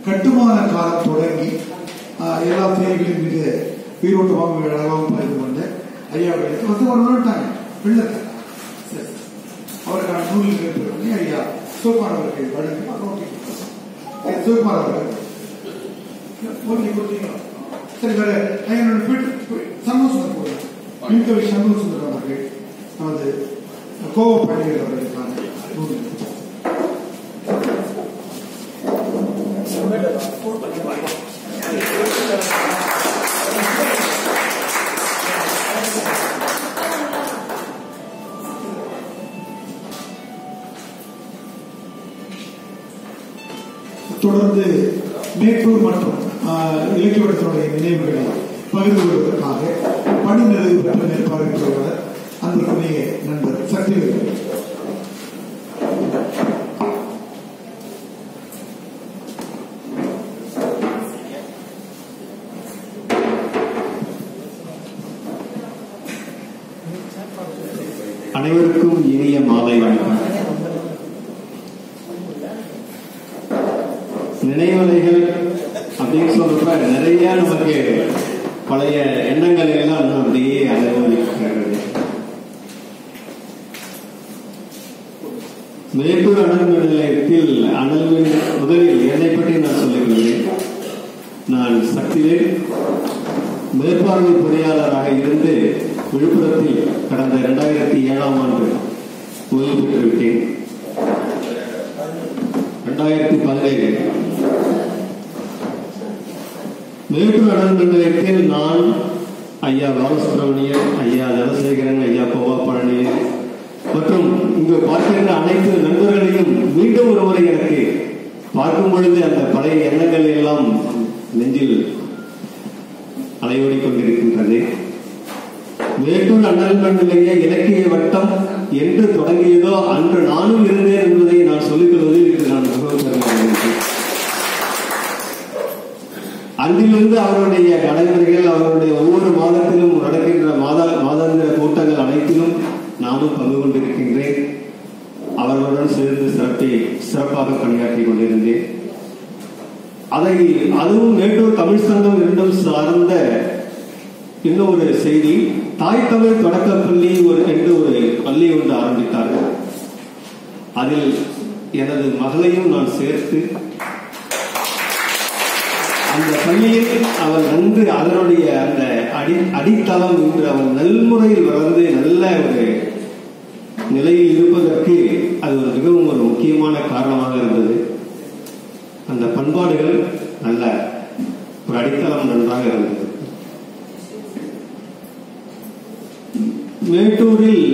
கட்டுமான காலம் தொடங்கி ஆஹ், எல்லா செய்திகளையும் மிக உயிரோட்டமாக அழகாகவும் பகிர்ந்து கொண்டு ஐயாவுடைய வந்து ஒரு வந்துட்டாங்க பிள்ளை சரி அவருக்கான நூலில் இருக்கிறவங்க ஐயா சிவகுமார் அவர்கள் வழங்கி நோட்டி சிவகுமார் அவர்கள் நோட்டி கொடுத்தீங்களா சரி வேற ஐயனோட வீட்டு சண்முகசுந்தர் போடுறேன் மின்கவி சண்முகசுந்தர் அவர்கள் நமது கோவ பண்டிகை அவர்களுக்கான நூல் தொடர்ந்து மேட்டூர் மற்றும் ஆஹ், இலக்கியவட்டத்தினுடைய நினைவுகளை பகிர்ந்து கொள்வதற்காக பணி நிறைவு பெற்ற மேற்பார்வையாளர் அன்புக்குரிய நண்பர் சக்திவேல் அனைவருக்கும் இனிய மாலை வணக்கம் நினைவலைகள் அப்படின்னு சொல்றப்ப நிறைய நமக்கு பழைய எண்ணங்கள் எல்லாம் இன்னும் அப்படியே அனுபவிக்கிறது மேட்டூர் அனல் மின் நிலையத்தில் அனல் மின் முதலில் என்னை பற்றி நான் சொல்லிக்கொள்கிறேன் நான் சக்திவேல் மேற்பார்வை பொறியாளராக இருந்து விழுப்புரத்தில் கடந்த இரண்டாயிரத்தி ஏழாம் ஆண்டு ஓய்வு பெற்றுவிட்டேன் இரண்டாயிரத்தி பதினேழு மேட்டூர் அனல் மின் நிலையத்தில் நான் ஐயா பாலசுப்ரமணியன் ஐயா தனசேகரன் ஐயா கோவா பழனியன் மற்றும் இங்கு பார்க்கின்ற அனைத்து நண்பர்களையும் மீண்டும் ஒரு முறை எனக்கு பார்க்கும் பொழுது அந்த பழைய எண்ணங்கள் எல்லாம் நெஞ்சில் அலையோடிக் கொண்டிருக்கின்றது மேட்டூர் அண்ணல் மின் நிலைய இலக்கிய வட்டம் என்று தொடங்கியதோ அன்று நானும் இருந்தேன் என்பதை நான் சொல்லிக் கொள்வதில் இன்று நான் மிகவும் பெருமை அடைகின்றேன். அன்றிலிருந்து அவருடைய நடைமுறைகள் அவருடைய ஒவ்வொரு மாதத்திலும் நடக்கின்ற மாத மாதாந்திர கூட்டங்கள் அனைத்திலும் நானும் பங்கு கொண்டிருக்கின்றேன் அவர்களுடன் சேர்ந்து சிறப்பை சிறப்பாக பணியாற்றிக் கொண்டிருந்தேன் அதை அதுவும் மேட்டூர் தமிழ் சங்கம் இரண்டும் சார்ந்த இன்னொரு செய்தி தாய் தமிழ் தொடக்கப் பள்ளி ஒரு என்று ஒரு பள்ளி ஒன்று ஆரம்பித்தார்கள் அதில் எனது மகளையும் நான் சேர்த்து அந்த பள்ளியில் அவள் நன்கு அதனுடைய அந்த அடி அடித்தளம் இன்று அவள் நல்முறையில் வளர்ந்து நல்ல ஒரு நிலையில் இருப்பதற்கு அது ஒரு மிகவும் ஒரு முக்கியமான காரணமாக இருந்தது அந்த பண்பாடுகள் நல்ல ஒரு அடித்தளம் நன்றாக இருந்தது மேட்டூரில்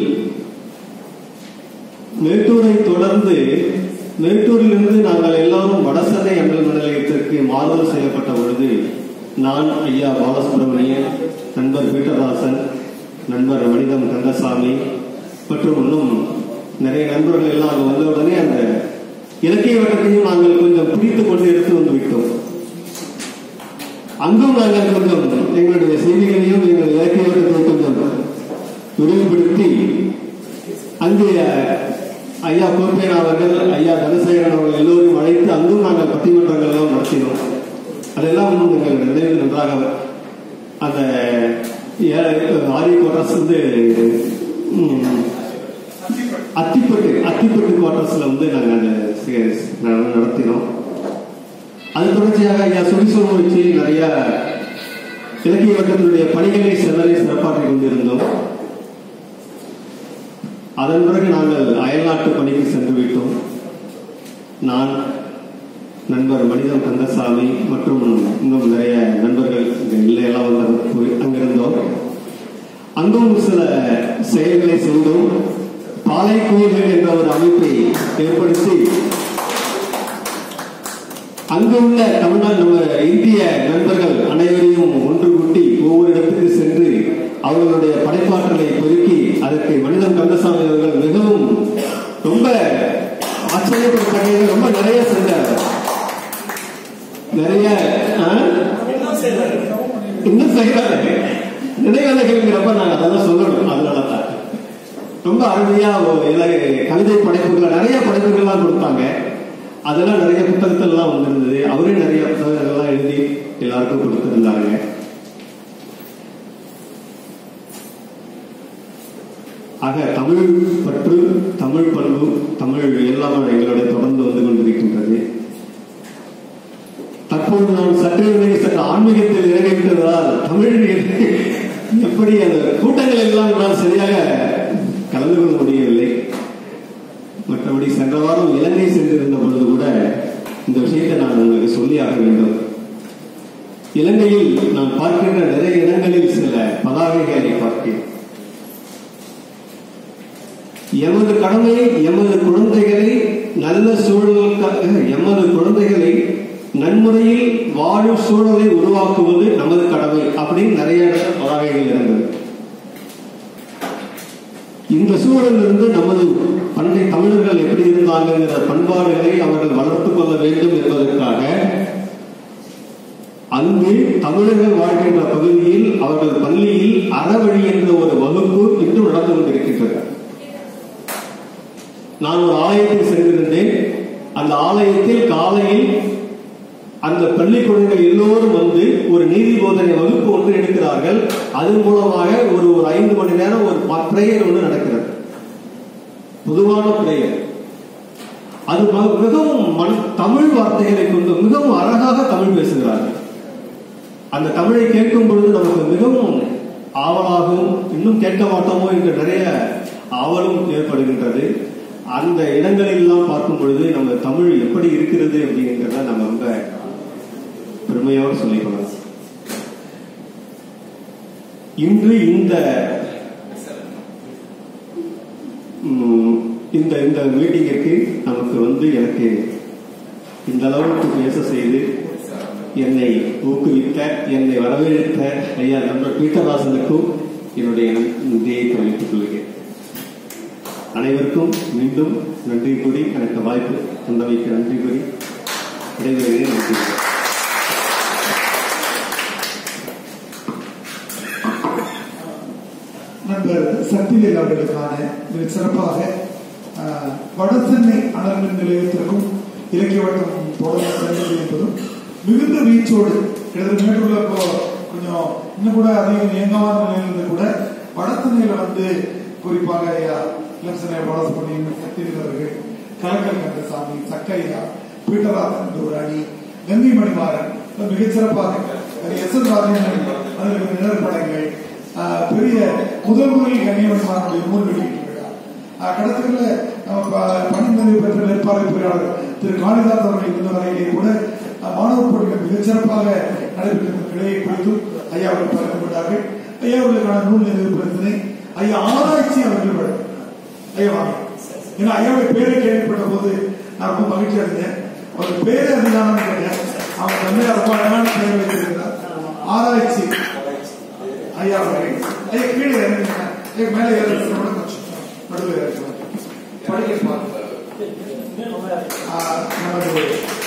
மேட்டூரை தொடர்ந்து மேட்டூரிலிருந்து நாங்கள் எல்லாரும் வடசென்னை அண்ணல் மின் நிலையத்திற்கு மாறுதல் செய்யப்பட்ட பொழுது நான் ஐயா பாலசுப்ரமணியன் நண்பர் பீட்டராசன் நண்பர் மனிதம் கந்தசாமி மற்றும் இன்னும் நிறைய நண்பர்கள் எல்லாம் அங்கு வந்த உடனே அந்த இலக்கிய வட்டத்தையும் நாங்கள் கொஞ்சம் பிடித்துக் கொண்டு எடுத்து வந்து விட்டோம் அங்கும் நாங்கள் கொஞ்சம் எங்களுடைய செய்திகளையும் எங்கள் இலக்கிய வட்டத்தை கொஞ்சம் விரிவுபடுத்தி அங்கு ஐயா கோப்பையன் அவர்கள் ஐயா தனசேகரன் அவர்கள் எல்லோரையும் அழைத்து அங்கும் நாங்கள் பட்டிமன்றங்கள் எல்லாம் நடத்தினோம் அதெல்லாம் இன்னும் எங்கள் நினைவில் நன்றாக அந்த ஆரிய கோட்டர்ஸ் வந்து ம், அத்திப்பட்டு அத்திப்பட்டு குவார்டர்ஸ்ல வந்து நாங்கள் அந்த சி- நட- நடத்தினோம் அது தொடர்ச்சியாக ஐயா சுடிசோம் வச்சு நிறைய இலக்கிய வட்டத்தினுடைய பணிகளை செல்லலை சிறப்பாற்றிக் கொண்டிருந்தோம் அதன் பிறகு நாங்கள் அயல்நாட்டு பணிக்கு சென்று விட்டோம் நான் நண்பர் மனிதன் கந்தசாமி மற்றும் இன்னும் நிறைய நண்பர்கள் இங்க இல்லை எல்லாம் வந்து போய் அங்கிருந்தோம் அங்கும் சில செயல்களை செய்தோம் பாலை கோயில்கள் என்ற ஒரு அமைப்பை ஏற்படுத்தி அங்கு உள்ள தமிழ்நாடு நம்ம இந்திய நண்பர்கள் அனைவரையும் ஒன்று கூட்டி ஒவ்வொரு இடத்துக்கு சென்று அவர்களுடைய படைப்பாற்றலை பெருக்கி அதற்கு மனிதன் கந்தசாமி அவர்கள் மிகவும் ரொம்ப ஆச்சரியப்படத்தக்க ரொம்ப நிறைய செஞ்சார் நிறைய ஆ? இன்னும் செய்யறாரு நினைவலைகள்ங்கிறப்ப நாங்க அதெல்லாம் சொல்லணும் அதனால தான் ரொம்ப அருமையா ஒரு இல- கவிதை படைப்புகள் நிறைய படைப்புகள்லாம் கொடுத்தாங்க அதெல்லாம் நிறைய புத்தகத்தெல்லாம் வந்திருந்தது அவரே நிறைய தலைப்பு கொடுத்திருந்தாங்க ஆக தமிழ் பற்று தமிழ் பண்பு தமிழ் எல்லாம் எங்களுடைய தொடர்ந்து வந்து கொண்டிருக்கின்றது தற்போது நான் சற்றே சற்று ஆன்மீகத்தில் இறங்கிவிட்டதால் தமிழ் எப்படி அந்த கூட்டங்கள் எல்லாம் என்னால் சரியாக கலந்து கொள்ள முடியவில்லை மற்றபடி சென்ற வாரம் இலங்கை சென்றிருந்த பொழுது கூட இந்த விஷயத்தை நான் உங்களுக்கு சொல்லியாக வேண்டும் இலங்கையில் நான் பார்க்கின்ற நிறைய இடங்களில் சில பதாகைகளை பார்க்கிறேன் எமது கடமை எமது குழந்தைகளை நல்ல சூழலுக்காக எமது குழந்தைகளை நன்முறையில் வாழும் சூழலை உருவாக்குவது நமது கடமை அப்படின்னு நிறைய இடத்துல பதாகைகள் இருந்தது இந்த சூழலிலிருந்து நமது பண்டை தமிழர்கள் எப்படி இருந்தாங்கிற பண்பாடுகளை அவர்கள் வளர்த்துக் கொள்ள வேண்டும் என்பதற்காக அங்கு தமிழர்கள் வாழ்கின்ற பகுதியில் அவர்கள் பள்ளியில் அறவழி என்ற ஒரு வகுப்பு இன்றும் நடந்து கொண்டிருக்கின்றது நான் ஒரு ஆலயத்தில் சென்றிருந்தேன் அந்த ஆலயத்தில் காலையில் அந்த பள்ளி குழந்தைகள் எல்லோரும் வந்து ஒரு நீதி போதனை வகுப்பு ஒன்று எடுக்கிறார்கள் அதன் மூலமாக ஒரு ஒரு ஐந்து மணி நேரம் ஒரு பிரேயர் ஒன்று நடக்கிறது பொதுவான பிரேயர் அது ம- மிகவும் மண் தமிழ் வார்த்தைகளை கொண்டு மிகவும் அழகாக தமிழ் பேசுகிறார்கள் அந்த தமிழை கேட்கும் பொழுது நமக்கு மிகவும் ஆவலாகவும் இன்னும் கேட்க மாட்டோமோ என்று நிறைய ஆவலும் ஏற்படுகின்றது அந்த இடங்களில் எல்லாம் பார்க்கும் பொழுது நம்ம தமிழ் எப்படி இருக்கிறது அப்படிங்கிறத நம்ம ரொம்ப பெருமையோடு சொல்லிக்கொள்ளலாம் இன்று இந்த ம், இந்த இந்த மீட்டிங்கிற்கு நமக்கு வந்து எனக்கு இந்த அளவுக்கு பேச செய்து என்னை ஊக்குவித்த என்னை வரவேற்ற ஐயா நண்பர் பீட்டராசனுக்கும் என்னுடைய நன்றியை தெரிவித்துக் கொள்கிறேன் அனைவருக்கும் மீண்டும் நன்றி கூறி எனக்கு வாய்ப்பு தந்தமைக்கு நன்றி கூறி விடைபெறுகிறேன் நன்றி நண்பர் சக்திவேல் அவர்களுக்கான மிக சிறப்பாக ஆஹ், வடசென்னை அனர்மின் நிலையத்திற்கும் இலக்கிய வட்டம் தொடர்ந்து சென்றது என்பதும் மிகுந்த வீச்சோடு கிட்டத்தட்ட மேட்டூர்ல இப்போ கொஞ்சம் இன்னும் கூட அதிகம் இயங்காத நிலையில் இருந்து கூட வடசென்னையில வந்து குறிப்பாக ஐயா இளம்சனை பாலசுப்ரமணியன் சக்திவேல் அவர்கள் கலக்கல் கந்தசாமி சக்கையா பீட்டராசன் என்ற ஒரு அணி கங்கை மணிமாறன் மிகச்சிறப்பாக எஸ் எஸ் ராஜேந்திரன் அதில் நிழற்படங்கள் ஆஹ் பெரிய முதல் முதலில் கண்ணியமணிமாரனுடைய நூல் வெளியீட்டு விழா ஆஹ் கடத்தல நம்ம ப- பணிமதிவு பெற்ற மேற்பார்வை பொறியாளர் திரு காளிதாஸ் அவர்கள் இருந்த வரையிலே கூட ஆஹ் மாணவர் போட்டிகள் மிகச்சிறப்பாக நடைபெற்ற கிளையை குறித்தும் ஐயா அவர்கள் பகிர்ந்து கொண்டார்கள் ஐயா அவர்களுக்கான நூல் நிறைவு பிரச்சனை ஐயா ஆராய்ச்சி அவர்கள் வழங்கினார் ஐயா வாங்க ஏன்னா ஐயாவுடைய பேரை கேள்விப்பட்ட போது நான் ரொம்ப மகிழ்ச்சி அடைந்தேன் அவர் பேரே அதுதான் கேட்டேன் அவங்க தந்தையார் ரொம்ப அழகான பெயர் வைத்திருக்கிறார் ஆராய்ச்சி ஐயா அவர்கள் ஐயா கீழே இறங்குங்க ஐயா மேலே ஏறது கொஞ்சம் நடுவில் இறங்குங்க படிக்க பாருங்க ஆஹ், நமது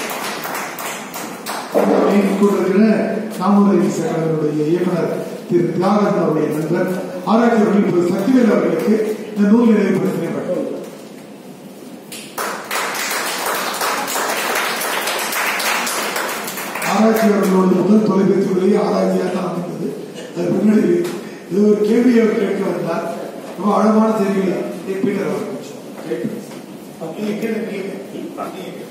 கூட்டத்தில் நாமூரை சகலருடைய இயக்குனர் திரு தியாகராஜன் அவருடைய நண்பர் ஆராய்ச்சியாளர்கள் இப்போது சக்திவேல் அவர்களுக்கு இந்த நூல் நிறைவு பிரச்சனை ஆராய்ச்சியாளர்களோட முதல் தொலைபேசி உரையை ஆராய்ச்சியாக தான் அமைந்தது அது பின்னாடி இது ஒரு கேள்வி அவர் கேட்க வந்தார் ரொம்ப ஆழமான செய்திகளை ஏ, பீட்டர் அவர் கொஞ்சம் கேட்க. நீங்க கேளுங்க, கேளுங்க. நீங்க கேளுங்க.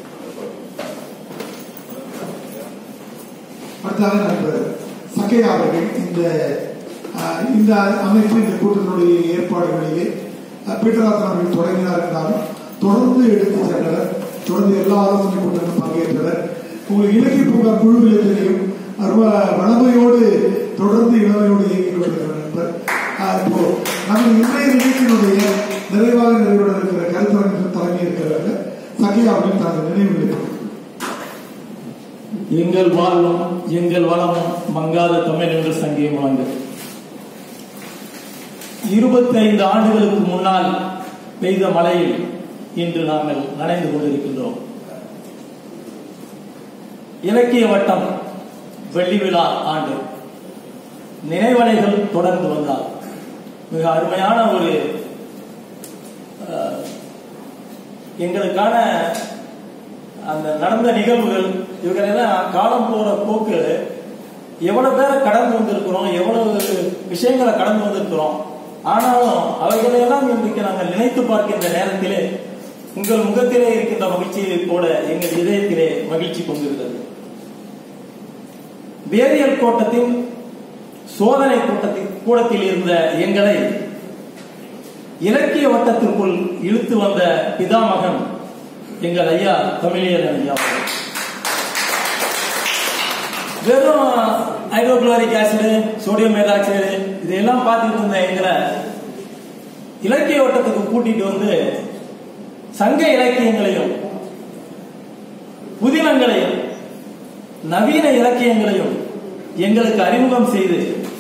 அடுத்தாக நண்பர் சக்கையா அவர்கள் இந்த ஆஹ், இந்த அமைப்பு இந்த கூட்டத்தினுடைய ஏற்பாடுகளிலே ஆஹ், பீட்டராசன் அவர்கள் தொடங்கினார் என்றாலும் தொடர்ந்து எடுத்து சென்றவர் தொடர்ந்து எல்லா ஆலோசனை கூட்டங்களும் பங்கேற்றவர் உங்களுக்கு இலக்கிய பூங்கா குழுவில் தெரியும் ரொம்ப வளமையோடு தொடர்ந்து இளமையோடு இயங்கிக் கொண்டிருக்கிற நண்பர் ஆஹ், இப்போ நமது இன்றைய நிகழ்ச்சியினுடைய நிறைவாக நிறைவுடன் இருக்கிற கருத்தரங்கிற்கு தலைமை இருக்கிறவர்கள் சக்கையா அவர்கள் தனது நினைவுகளை எங்கள் வாழ்வும் எங்கள் வளமும் மங்காத தமிழ் என்று சங்கியம் முழங்கு இருபத்தி ஐந்து ஆண்டுகளுக்கு முன்னால் பெய்த மழையில் இன்று நாங்கள் நனைந்து கொண்டிருக்கின்றோம் இலக்கிய வட்டம் வெள்ளி விழா ஆண்டு நினைவலைகள் தொடர்ந்து வந்தால் மிக அருமையான ஒரு அஹ், எங்களுக்கான அந்த நடந்த நிகழ்வுகள் இவங்களெல்லாம் காலம் போற போக்கு எவ்வளவு பேரை கடந்து வந்திருக்கிறோம் எவ்வளவு விஷயங்களை கடந்து வந்திருக்கிறோம் ஆனாலும் அவைகளையெல்லாம் இன்றைக்கு நாங்கள் நினைத்து பார்க்கின்ற நேரத்திலே உங்கள் முகத்திலே இருக்கின்ற மகிழ்ச்சியை போல எங்கள் இதயத்திலே மகிழ்ச்சி கொண்டிருக்கிறது வேதியியல் கோட்டத்தின் சோதனை கூட்டத்தில் கூடத்தில் இருந்த எங்களை இலக்கிய வட்டத்திற்குள் இழுத்து வந்த பிதாமகன் எங்கள் ஐயா தமிழியர் ஐயா அவர்கள். வெறும் ஹைட்ரோகுளோரிக் ஆசிடு சோடியம் ஹைட்ராக்சைடு இதெல்லாம் பார்த்துட்டு இருந்த எங்களை இலக்கிய வட்டத்துக்கு கூட்டிட்டு வந்து சங்க இலக்கியங்களையும் புதினங்களையும் நவீன இலக்கியங்களையும் எங்களுக்கு அறிமுகம் செய்து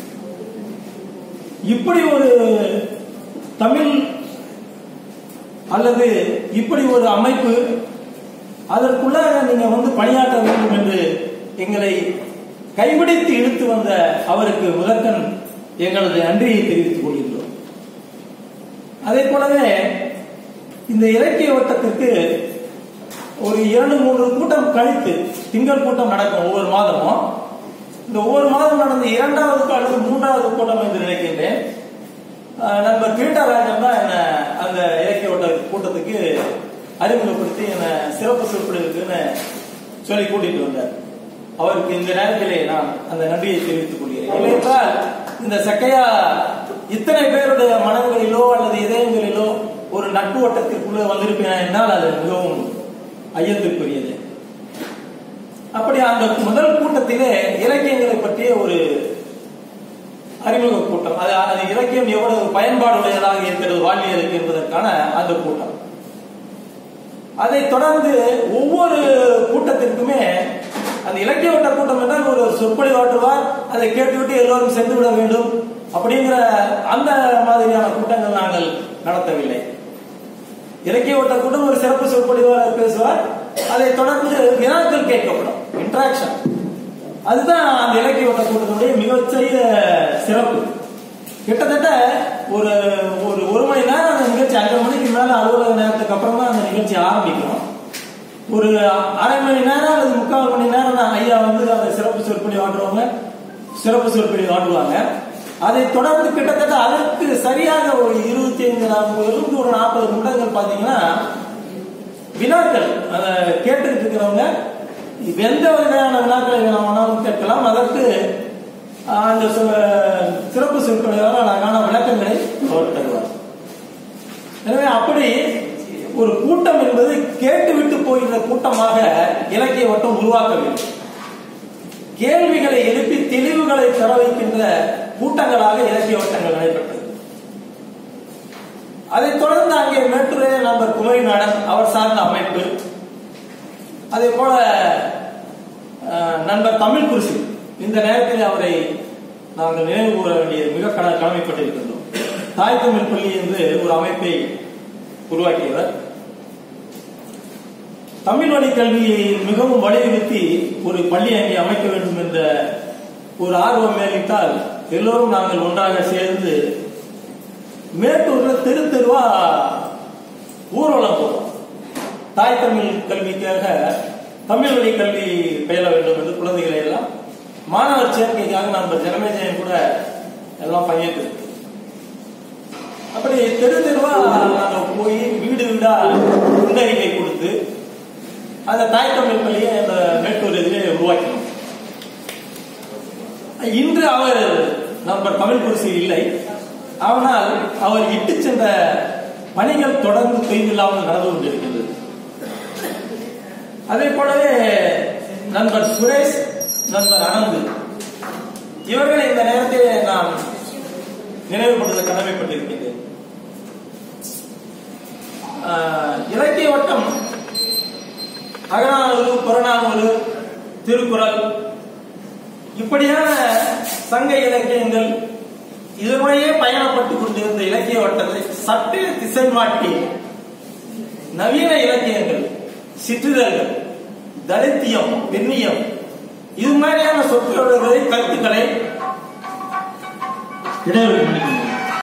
இப்படி ஒரு தமிழ் அல்லது இப்படி ஒரு அமைப்பு அதற்குள்ளாக நீங்க வந்து பணியாற்ற வேண்டும் என்று எங்களை கைபிடித்து இழுத்து வந்த அவருக்கு முதற்கண் எங்களது நன்றியை தெரிவித்துக் கொள்கின்றோம் அதே போலவே இந்த இலக்கிய வட்டத்திற்கு ஒரு இரண்டு மூன்று கூட்டம் கழித்து திங்கள் கூட்டம் நடக்கும் ஒவ்வொரு மாதமும் இந்த ஒவ்வொரு மாதம் நடந்த இரண்டாவது அல்லது மூன்றாவது கூட்டம் என்று நினைக்கின்றேன் அஹ் நண்பர் கீட்டாராஜன் தான் என்ன அந்த இலக்கிய வட்ட கூட்டத்துக்கு அறிமுகப்படுத்தி என்ன சிறப்பு சொற்பொழிவுக்குன்னு சொல்லி கூட்டிட்டு வந்தார் அவருக்கு இந்த நேரத்திலே நான் அந்த நன்றியை தெரிவித்துக் கொள்கிறேன் இல்லையென்றால் இந்த சக்கையா இத்தனை பேருடைய மனங்களிலோ அல்லது இதயங்களிலோ ஒரு நட்பு வட்டத்திற்குள்ள வந்திருப்பேன் என்றால் அது மிகவும் ஐயத்திற்குரியது அப்படி அந்த முதல் கூட்டத்திலே இலக்கியங்களை பற்றிய ஒரு அறிமுக கூட்டம் அது அது இலக்கியம் எவ்வளவு பயன்பாடுடையதாக இருக்கிறது வாழ்வியலுக்கு என்பதற்கான அந்த கூட்டம் அதைத் தொடர்ந்து ஒவ்வொரு கூட்டத்திற்குமே அந்த இலக்கிய வட்ட கூட்டம் என்றால் ஒரு சொற்பொழிவாற்றுவார் அதை கேட்டுவிட்டு எல்லோரும் சென்று விட வேண்டும் அப்படிங்கிற அந்த மாதிரியான கூட்டங்கள் நாங்கள் நடத்தவில்லை இலக்கிய வட்ட கூட்டம் ஒரு சிறப்பு சொற்பொழிவாளர் பேசுவார் அதை தொடர்ந்து வினாக்கள் கேட்கப்படும் இன்ட்ராக்ஷன் அதுதான் அந்த இலக்கிய வட்ட கூட்டத்தினுடைய மிகச்சிறிய சிறப்பு கிட்டத்தட்ட ஒரு ஒரு ஒரு மணி நேரம் அந்த நிகழ்ச்சி அஞ்சரை மணிக்கு மேல அலுவலக நேரத்துக்கு அப்புறமா அந்த நிகழ்ச்சி ஆரம்பிக்கும் ஒரு அரை மணி நேரம் அல்லது முக்கால் மணி நேரம் தான் ஐயா வந்து அந்த சிறப்பு சொற்பொழி ஆடுறவங்க சிறப்பு சொற்பொழி ஆடுவாங்க அதை தொடர்ந்து கிட்டத்தட்ட அதற்கு சரியாக ஒரு இருபத்தி ஐந்து இருந்து ஒரு நாற்பது நிமிடங்கள் பாத்தீங்கன்னா வினாக்கள் அதை கேட்டுக்கிட்டு இருக்கிறவங்க எந்த வகையான வினாக்களை வேணாலும் கேட்கலாம் அதற்கு ஆஹ், அந்த சொ- சிறப்பு சொற்களால் அழகான விளக்கங்களை அவர் தருவார் எனவே அப்படி ஒரு கூட்டம் என்பது கேட்டுவிட்டு போகின்ற கூட்டமாக இலக்கிய வட்டம் உருவாக்க வேண்டும் கேள்விகளை எழுப்பி தெளிவுகளை தர வைக்கின்ற கூட்டங்களாக இலக்கிய வட்டங்கள் நடைபெற்றது அதைத் தொடர்ந்து அங்கே மேட்டுரை நண்பர் குமரி நாடன் அவர் சார்ந்த அமைப்பு அதே போல அஹ், நண்பர் தமிழ் குருசி இந்த நேரத்தில் அவரை நாங்கள் நினைவு கூற வேண்டிய மிக கட- கடமைப்பட்டிருக்கின்றோம் தாய் தமிழ் பள்ளி என்று ஒரு அமைப்பை உருவாக்கியவர் தமிழ் வழி கல்வியை மிகவும் வலியுறுத்தி ஒரு பள்ளி அங்கே அமைக்க வேண்டும் என்ற ஒரு ஆர்வம் மேலிட்டால் எல்லோரும் நாங்கள் ஒன்றாக சேர்ந்து மேட்டூர்ல தெரு தெருவா ஊர்வலம் போறோம் தாய் தமிழ் கல்விக்காக தமிழ் வழி கல்வி பயில வேண்டும் என்று குழந்தைகளை எல்லாம் மாணவர் சேர்க்கைக்காக நம்ம ஜனமேஜயம் கூட எல்லாம் பங்கேற்று அப்படி தெரு தெருவா நாங்க போய் வீடு வீடா குண்டறிக்கை கொடுத்து அந்த தாய் தமிழ் பள்ளியை அந்த மேட்டூர் இதிலே உருவாக்கினோம் இன்று அவர் நண்பர் தமிழ் குருசி இல்லை ஆனால் அவர் இட்டு சென்ற பணிகள் தொடர்ந்து தொய்வில்லாமல் நடந்து கொண்டிருக்கின்றது அதே போலவே நண்பர் சுரேஷ் நண்பர் அனந்த் இவர்களை இந்த நேரத்திலே நான் நினைவுபடுத்த கடமைப்பட்டிருக்கின்றேன் ஆஹ், இலக்கிய வட்டம் அகநானூறு புறநானூறு திருக்குறள் இப்படியான சங்க இலக்கியங்கள் இதனுடைய பயணப்பட்டுக் கொண்டிருந்த இலக்கிய வட்டத்தை சற்றே திசை மாற்றி நவீன இலக்கியங்கள் சிற்றிதழ்கள் தலித்தியம் பெண்ணியம் இது மாதிரியான சொற்றொடர்களை கருத்துக்களை இடைவெளி பண்ணிக்கணும்